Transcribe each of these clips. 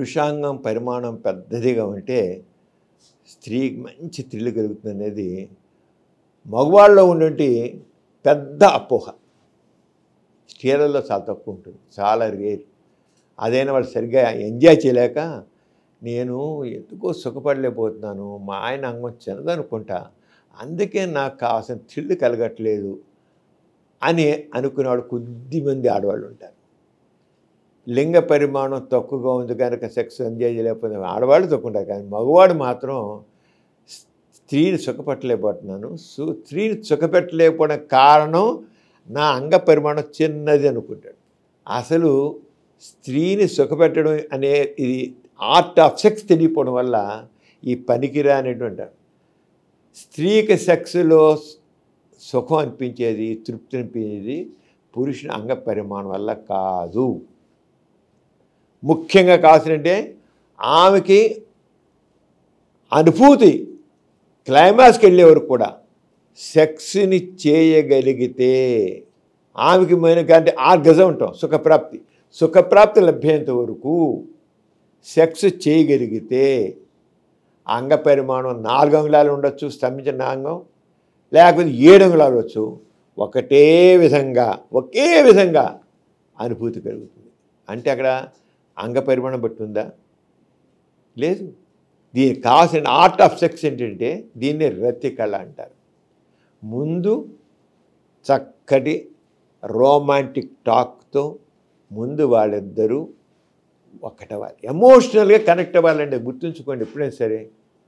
పురుషాంగం పరిమాణం పెద్దదిగా ఉంటే స్త్రీకి మంచి థ్రిల్ కలుగుతుంది అనేది మగవాళ్ళలో ఉన్నటువంటి పెద్ద అపోహ స్త్రీలలో చాలా తక్కువ ఉంటుంది చాలా రేర్ అదైనా వాళ్ళు సరిగ్గా ఎంజాయ్ చేయలేక నేను ఎందుకో సుఖపడలేకపోతున్నాను మా ఆయన అంగం చిన్నదనుకుంటా అందుకే నాకు కావాల్సిన థ్రిల్ కలగట్లేదు అని అనుకునేవాడు కొద్దిమంది ఆడవాళ్ళు ఉంటారు లింగ పరిమాణం తక్కువగా ఉంది కనుక సెక్స్ ఎంజాయ్ చేయలేకపోతే ఆడవాళ్ళు తక్కువ ఉంటారు కానీ మగవాడు మాత్రం స్త్రీని సుఖపెట్టలేకపోతున్నాను సు స్త్రీని సుఖపెట్టలేకపోవడం కారణం నా అంగ పరిమాణం చిన్నది అనుకుంటాడు అసలు స్త్రీని సుఖపెట్టడం అనే ఇది ఆర్ట్ ఆఫ్ సెక్స్ తెలియకపోవడం వల్ల ఈ పనికిరా అనేటువంటి స్త్రీకి సెక్స్లో సుఖం అనిపించేది తృప్తి అనిపించేది పురుషుని అంగ పరిమాణం వల్ల కాదు ముఖ్యంగా కావాల్సినంటే ఆమెకి అనుభూతి క్లైమాక్స్కి వెళ్ళే వరకు కూడా సెక్స్ని చేయగలిగితే ఆమెకి మనకి అంటే ఆర్గజం ఉంటాం సుఖప్రాప్తి సుఖప్రాప్తి లభ్యేంత వరకు సెక్స్ చేయగలిగితే అంగ పరిమాణం నాలుగు అంగుళాలు ఉండొచ్చు స్తంభించిన అంగం లేకపోతే ఏడు అంగుళాలు వచ్చు ఒకటే విధంగా ఒకే విధంగా అనుభూతి కలుగుతుంది అంటే అక్కడ అంగ పరిమాణం బట్టి ఉందా లేదు దీనికి కావాల్సిన ఆర్ట్ ఆఫ్ సెక్స్ ఏంటంటే దీన్ని రతి కళ అంటారు ముందు చక్కటి రోమాంటిక్ టాక్తో ముందు వాళ్ళిద్దరూ ఒకటవ్వాలి ఎమోషనల్గా కనెక్ట్ అవ్వాలండి గుర్తుంచుకోండి ఎప్పుడైనా సరే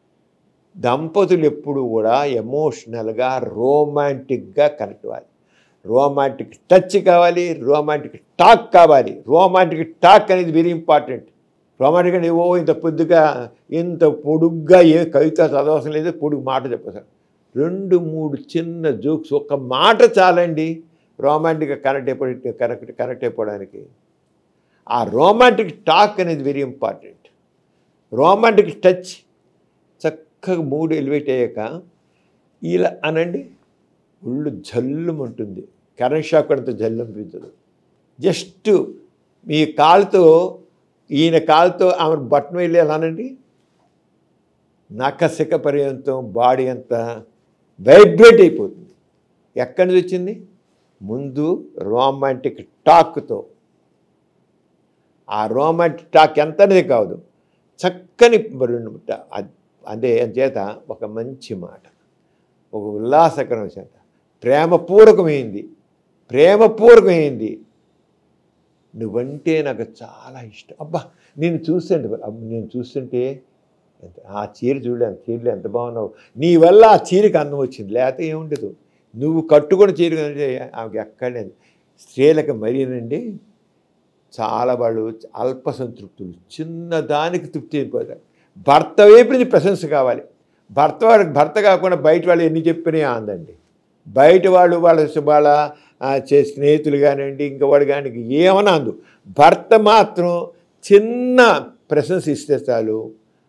దంపతులు ఎప్పుడు కూడా ఎమోషనల్గా రోమాంటిక్గా కనెక్ట్ అవ్వాలి రోమాంటిక్ టచ్ కావాలి రోమాంటిక్ టాక్ కావాలి రోమాంటిక్ టాక్ అనేది వెరీ ఇంపార్టెంట్ రోమాంటిక్ అంటే ఓ ఇంత పొద్దుగా ఇంత పొడుగ్గా ఏ కవిత చదవసం లేదు పొడుగు మాట చెప్పేసారు రెండు మూడు చిన్న జోక్స్ ఒక మాట చాలండి రోమాంటిక్గా కనెక్ట్ అయిపోయి కనెక్ట్ కనెక్ట్ అయిపోవడానికి ఆ రోమాంటిక్ టాక్ అనేది వెరీ ఇంపార్టెంట్ రోమాంటిక్ టచ్ చక్కగా మూడు ఎలివేట్ అయ్యాక ఇలా అనండి ఒళ్ళు జల్లుమంటుంది కరెంట్ షాక్ అంత జల్లు అనిపించదు జస్ట్ మీ కాలుతో ఈయన కాలుతో ఆమె బట్టను వెళ్ళి ఎలా అనండి నకసిక పర్యంతం బాడీ అంతా వైబ్రేట్ అయిపోతుంది ఎక్కడి నుంచి వచ్చింది ముందు రోమాంటిక్ టాక్తో ఆ రోమాంటిక్ టాక్ ఎంత అనేది కాదు చక్కని రెండు ట- అద్- అదే చేత ఒక మంచి మాట ఒక ఉల్లాసకరమైన చేత ప్రేమపూర్వకమైంది ప్రేమపూర్వకమైంది నువ్వంటే నాకు చాలా ఇష్టం అబ్బా నేను చూస్తుంటే అబ్బ, నేను చూస్తుంటే ఎంత ఆ చీర చూడలే ఆ చీరలో ఎంత బాగున్నావు నీ వల్ల ఆ చీరకి అందం వచ్చింది లేకపోతే ఏముండదు నువ్వు కట్టుకున్న చీర కంటే ఆమెకి ఎక్కడలేదు స్త్రీలకు మరీనండి చాలా వాళ్ళు అల్ప సంతృప్తులు చిన్నదానికి తృప్తి అయిపోతారు భర్త వైపు నుంచి ప్రశంస కావాలి భర్త వాడికి భర్త కాకుండా బయట వాళ్ళు ఎన్ని చెప్పినా అందండి బయట వాళ్ళు వాళ్ళ వాళ్ళ ఆ, చే స్నేహితులు కానివ్వండి ఇంకా వాడు కానీ ఏమన్నా అందు భర్త మాత్రం చిన్న ప్రశంస ఇస్తే చాలు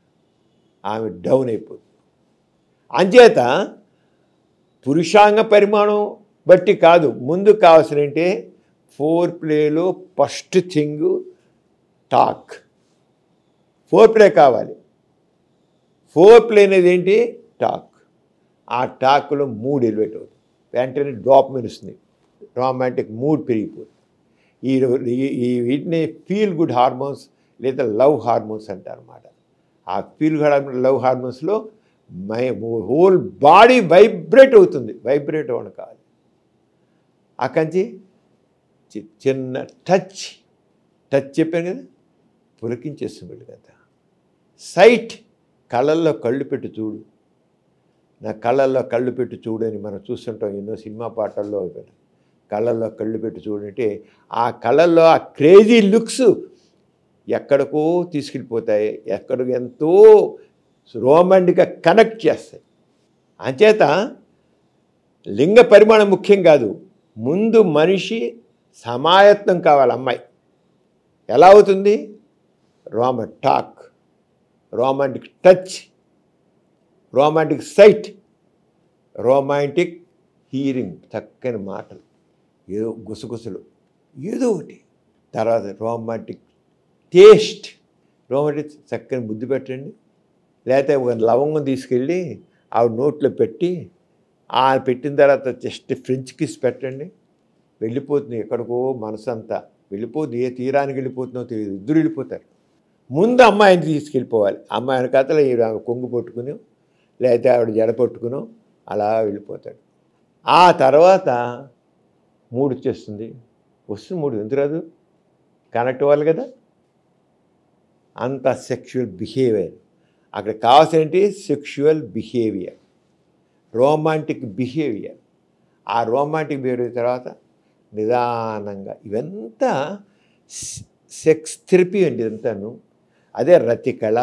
ఆమె డౌన్ అయిపోతుంది అంచేత పురుషాంగ పరిమాణం బట్టి కాదు ముందు కావాల్సిన అంటే ఫోర్ ప్లేలో first thing talk foreplay కావాలి ఫోర్ ప్లే అనేది ఏంటి టాక్ ఆ టాక్లో మూడ్ ఎలివేట్ అవుతుంది వెంటనే డ్రాప్ మెరుస్తుంది రొమాంటిక్ మూడ్ పెరిగిపోతుంది ఈ ఈ- ఈ వీటిని ఫీల్ గుడ్ హార్మోన్స్ లేదా లవ్ హార్మోన్స్ అంటారు అన్నమాట ఆ ఫీల్ గుడ్ లవ్ హార్మోన్స్లో మై హోల్ బాడీ వైబ్రేట్ అవుతుంది వైబ్రేట్ అవ్వడం కావాలి అక్కడి చి- చిన్న టచ్ టచ్ చెప్పాను కదా పులకించేస్తుంది కదా సైట్ కళ్ళల్లో కళ్ళు పెట్టి చూడు నా కళ్ళల్లో కళ్ళు పెట్టి చూడని మనం చూస్తుంటాం ఎన్నో సినిమా పాటల్లో కళ్ళల్లో కళ్ళు పెట్టి చూడంటే ఆ కళ్ళల్లో ఆ క్రేజీ లుక్స్ ఎక్కడికో తీసుకెళ్ళిపోతాయి ఎక్కడికి ఎంతో రోమాంటిక్గా కనెక్ట్ చేస్తాయి అంచేత లింగ పరిమాణం ముఖ్యం కాదు ముందు మనిషి సమాయత్నం కావాలి అమ్మాయి ఎలా అవుతుంది రోమ talk romantic touch romantic sight romantic hearing చక్కని మాటలు ఏదో గుసగుసలు ఏదో ఒకటి తర్వాత రోమాంటిక్ టేస్ట్ రోమటిక్ చక్కని ముద్దు పెట్టండి లేకపోతే ఒక లవంగం తీసుకెళ్ళి ఆవిడ నోట్లో పెట్టి ఆ పెట్టిన తర్వాత జస్ట్ ఫ్రెంచ్ కిస్ పెట్టండి వెళ్ళిపోతుంది ఎక్కడికో మనసు అంతా వెళ్ళిపోతుంది ఏ తీరానికి వెళ్ళిపోతుందో తెలియదు ఇద్దరు వెళ్ళిపోతారు ముందు అమ్మాయిని తీసుకెళ్ళిపోవాలి అమ్మాయి వెనకాతల ఈ కొంగు పట్టుకుని లేకపోతే ఆవిడ జడ పట్టుకునో అలా వెళ్ళిపోతాడు ఆ తర్వాత మూడు వచ్చేస్తుంది వస్తుంది మూడు ఎందుకు రాదు కనెక్ట్ అవ్వాలి కదా అంత సెక్షువల్ బిహేవియర్ అక్కడ కావాల్సిన ఏంటి సెక్షువల్ బిహేవియర్ రోమాంటిక్ బిహేవియర్ ఆ రోమాంటిక్ బిహేవియర్ తర్వాత నిదానంగా ఇవంతా సెక్స్ థెరపీ అండి ఇదంతాను అదే రతికళ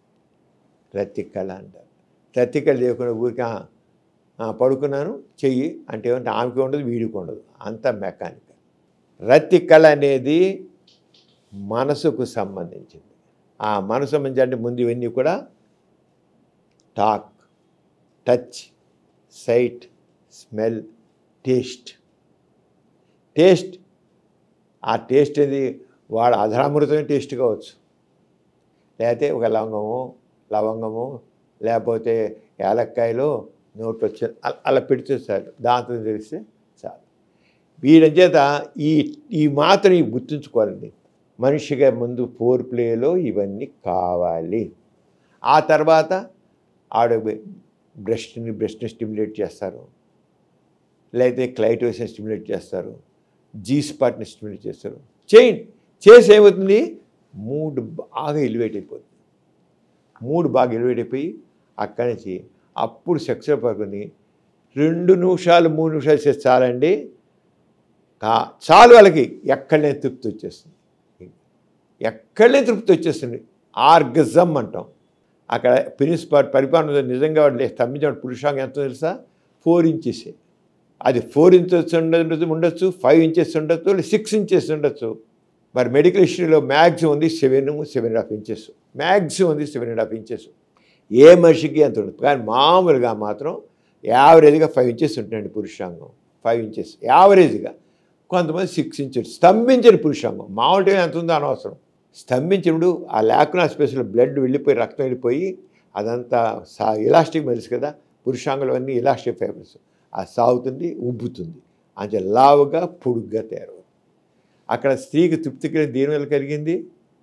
రతికళ అంటారు రతికళ లేకుండా ఊరికే "ఆ, ఆ, పడుకున్నాను చెయ్యి అంటే ఏమంటే ఆమెకి ఉండదు వీడికి ఉండదు అంత మెకానికల్ రతికళ అనేది మనసుకు సంబంధించింది ఆ మనసు సంబంధించి అంటే ముందు ఇవన్నీ కూడా talk touch sight smell taste taste ఆ టేస్ట్ అనేది వాడు అధరామృతమే టేస్ట్ కావచ్చు లేకపోతే ఒక లవంగము లవంగము లేకపోతే ఏలక్కాయలు నోట్ వచ్చే అల- అలా పెడితే చాలు దాంతో తెలిస్తే చాలు వీడి చేత ఈ ఈ మాత్రం ఈ గుర్తుంచుకోవాలండి మనిషిగా ముందు ఫోర్ ప్లేలో ఇవన్నీ కావాలి ఆ తర్వాత ఆడ బ్రెస్ట్ని బ్రెస్ట్ని స్టిమ్యులేట్ చేస్తారు లేకపోతే క్లైటోస్ని స్టిమ్యులేట్ చేస్తారు జీ స్పాట్ని స్టిమ్యులేట్ చేస్తారు చేయండి చేసి ఏమవుతుంది మూడు బాగా ఎలివేట్ అయిపోతుంది మూడు బాగా ఎలివేట్ అయిపోయి అక్కడి నుంచి అప్పుడు సెక్స్ పడుకుని రెండు నిమిషాలు మూడు నిమిషాలు చేస్తే చాలండి కా చాలు వాళ్ళకి ఎక్కడనే తృప్తి వచ్చేస్తుంది ఎక్కడనే తృప్తి వచ్చేస్తుంది ఆర్గజం అంటాం అక్కడ పినిస్ పార్ట్ పరిపాలన నిజంగా వాడు స్తంభించిన పురుషాంగం ఎంత తెలుసా ఫోర్ ఇంచెస్ అది ఫోర్ ఇంచెస్ ఉండదు ఉండొచ్చు ఫైవ్ ఇంచెస్ ఉండొచ్చు లేదా సిక్స్ ఇంచెస్ ఉండొచ్చు మరి మెడికల్ హిస్టరీలో మ్యాక్సిమం ఉంది seven seven and half inches maximum ఉంది సెవెన్ అండ్ హాఫ్ ఇంచెస్ ఏ మనిషికి అంత ఉండదు కానీ మామూలుగా మాత్రం యావరేజ్గా ఫైవ్ ఇంచెస్ ఉంటుందండి పురుషాంగం ఫైవ్ ఇంచెస్ యావరేజ్గా కొంతమంది సిక్స్ ఇంచెస్ స్తంభించని పురుషాంగం మామూలుగా ఎంత ఉందో అనవసరం స్తంభించినప్పుడు ఆ లేకున్నా స్పేస్లో బ్లడ్ వెళ్ళిపోయి రక్తం వెళ్ళిపోయి అదంతా సా ఇలాస్టిక్ మెల్స్ కదా పురుషాంగంలో అన్నీ ఇలాస్టిక్ ఫైబర్స్ అది సాగుతుంది ఉబ్బుతుంది అంటే లావుగా పొడుగ్గా తయారవుతుంది అక్కడ స్త్రీకి తృప్తి కలిగి దేని వల్ల కలిగింది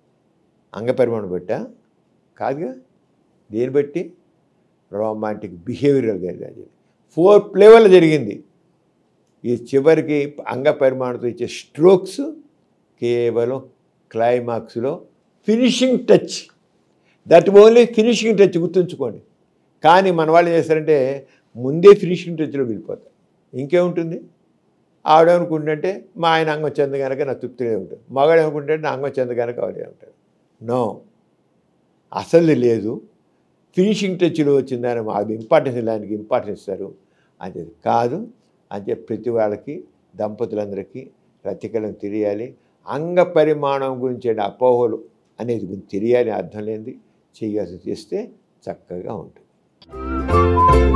అంగపరిమాణం బట్టా కాదుగా దేని బట్టి రొమాంటిక్ బిహేవియరల్ జరిగింది ఫోర్ లెవెల్ జరిగింది ఈ చివరికి అంగ పరిమాణంతో ఇచ్చే స్ట్రోక్స్ కేవలం క్లైమాక్స్లో finishing touch that only finishing touch గుర్తుంచుకోండి కానీ మన వాళ్ళు ఏం చేస్తారంటే ముందే ఫినిషింగ్ టచ్లో వెళ్ళిపోతారు ఇంకేముంటుంది ఆవిడ అనుకుంటుంటే మా ఆయన అంగం చెంద కనుక నా తృప్తిగా ఉంటుంది మగాడు అనుకుంటే నా అంగం చెంద కనుక ఆవిడే ఉంటాడు నో అసలు లేదు ఫినిషింగ్ టచ్లో వచ్చిందని అది ఇంపార్టెన్స్ దానికి ఇంపార్టెన్స్ ఇస్తారు అది కాదు అంటే ప్రతి వాళ్ళకి దంపతులందరికీ రతికలను తెలియాలి అంగ పరిమాణం గురించి అపోహలు అనేది గురించి తెలియాలి అర్థం లేనిది చేయాల్సి చేస్తే చక్కగా ఉంటుంది